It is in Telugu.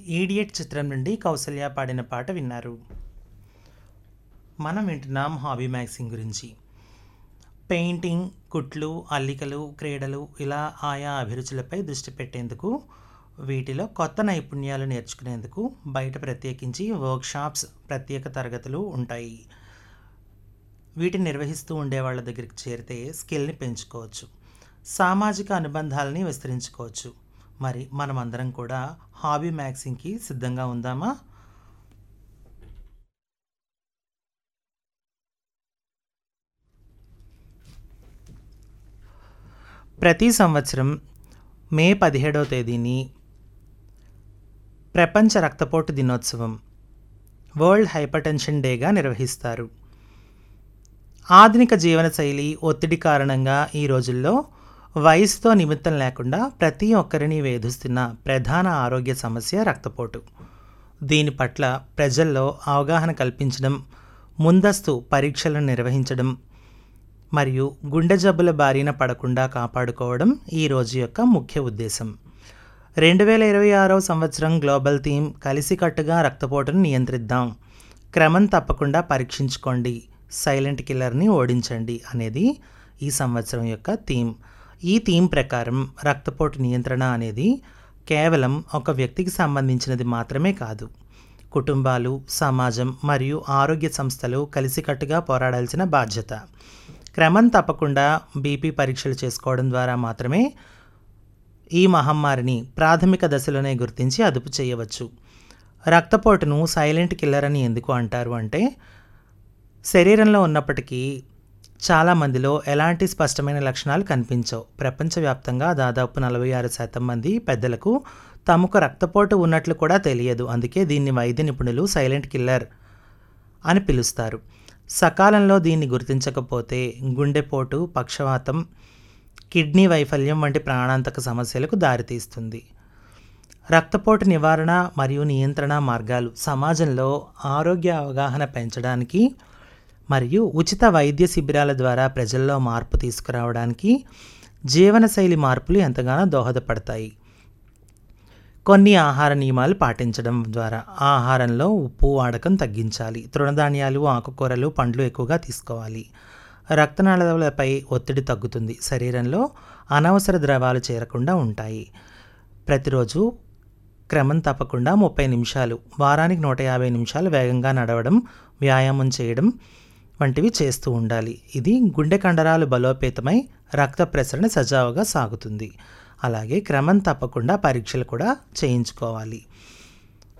ఈడియట్ చిత్రం నుండి కౌసల్య పాడిన పాట విన్నారు మనం వింటున్నాం హాబీ మ్యాగజిన్ గురించి పెయింటింగ్ కుట్లు అల్లికలు క్రీడలు ఇలా ఆయా అభిరుచులపై దృష్టి పెట్టేందుకు వీటిలో కొత్త నైపుణ్యాలు నేర్చుకునేందుకు బయట ప్రత్యేకించి వర్క్షాప్స్ ప్రత్యేక తరగతులు ఉంటాయి వీటిని నిర్వహిస్తూ ఉండే వాళ్ళ దగ్గరికి చేరితే స్కిల్ని పెంచుకోవచ్చు సామాజిక అనుబంధాలని విస్తరించుకోవచ్చు మరి మనమందరం కూడా హాబీ మ్యాగజిన్కి సిద్ధంగా ఉందామా ప్రతి సంవత్సరం మే పదిహేడవ తేదీని ప్రపంచ రక్తపోటు దినోత్సవం వరల్డ్ హైపర్టెన్షన్ డేగా నిర్వహిస్తారు ఆధునిక జీవనశైలి ఒత్తిడి కారణంగా ఈ రోజుల్లో వయసుతో నిమిత్తం లేకుండా ప్రతి ఒక్కరిని వేధిస్తున్న ప్రధాన ఆరోగ్య సమస్య రక్తపోటు దీని పట్ల ప్రజల్లో అవగాహన కల్పించడం ముందస్తు పరీక్షలను నిర్వహించడం మరియు గుండె జబ్బుల బారిన పడకుండా కాపాడుకోవడం ఈ రోజు యొక్క ముఖ్య ఉద్దేశం రెండు వేల ఇరవై ఆరవ సంవత్సరం గ్లోబల్ థీమ్ కలిసికట్టుగా రక్తపోటును నియంత్రిద్దాం క్రమం తప్పకుండా పరీక్షించుకోండి సైలెంట్ కిల్లర్ని ఓడించండి అనేది ఈ సంవత్సరం యొక్క థీమ్ ఈ థీమ్ ప్రకారం రక్తపోటు నియంత్రణ అనేది కేవలం ఒక వ్యక్తికి సంబంధించినది మాత్రమే కాదు కుటుంబాలు సమాజం మరియు ఆరోగ్య సంస్థలు కలిసికట్టుగా పోరాడాల్సిన బాధ్యత క్రమం తప్పకుండా బీపీ పరీక్షలు చేసుకోవడం ద్వారా మాత్రమే ఈ మహమ్మారిని ప్రాథమిక దశలోనే గుర్తించి అదుపు చేయవచ్చు రక్తపోటును సైలెంట్ కిల్లర్ అని ఎందుకు అంటారు అంటే శరీరంలో ఉన్నప్పటికీ చాలామందిలో ఎలాంటి స్పష్టమైన లక్షణాలు కనిపించవు ప్రపంచవ్యాప్తంగా దాదాపు నలభై ఆరు శాతం మంది పెద్దలకు తమకు రక్తపోటు ఉన్నట్లు కూడా తెలియదు అందుకే దీన్ని వైద్య నిపుణులు సైలెంట్ కిల్లర్ అని పిలుస్తారు సకాలంలో దీన్ని గుర్తించకపోతే గుండెపోటు పక్షవాతం కిడ్నీ వైఫల్యం వంటి ప్రాణాంతక సమస్యలకు దారితీస్తుంది రక్తపోటు నివారణ మరియు నియంత్రణ మార్గాలు సమాజంలో ఆరోగ్య అవగాహన పెంచడానికి మరియు ఉచిత వైద్య శిబిరాల ద్వారా ప్రజల్లో మార్పు తీసుకురావడానికి జీవనశైలి మార్పులు ఎంతగానో దోహదపడతాయి కొన్ని ఆహార నియమాలు పాటించడం ద్వారా ఆహారంలో ఉప్పు వాడకం తగ్గించాలి తృణధాన్యాలు ఆకుకూరలు పండ్లు ఎక్కువగా తీసుకోవాలి రక్తనాళాలపై ఒత్తిడి తగ్గుతుంది శరీరంలో అనవసర ద్రవాలు చేరకుండా ఉంటాయి ప్రతిరోజు క్రమం తప్పకుండా ముప్పై నిమిషాలు వారానికి నూట యాభై నిమిషాలు వేగంగా నడవడం వ్యాయామం చేయడం వంటివి చేస్తూ ఉండాలి ఇది గుండె కండరాలు బలోపేతమై రక్త ప్రసరణ సజావుగా సాగుతుంది అలాగే క్రమం తప్పకుండా పరీక్షలు కూడా చేయించుకోవాలి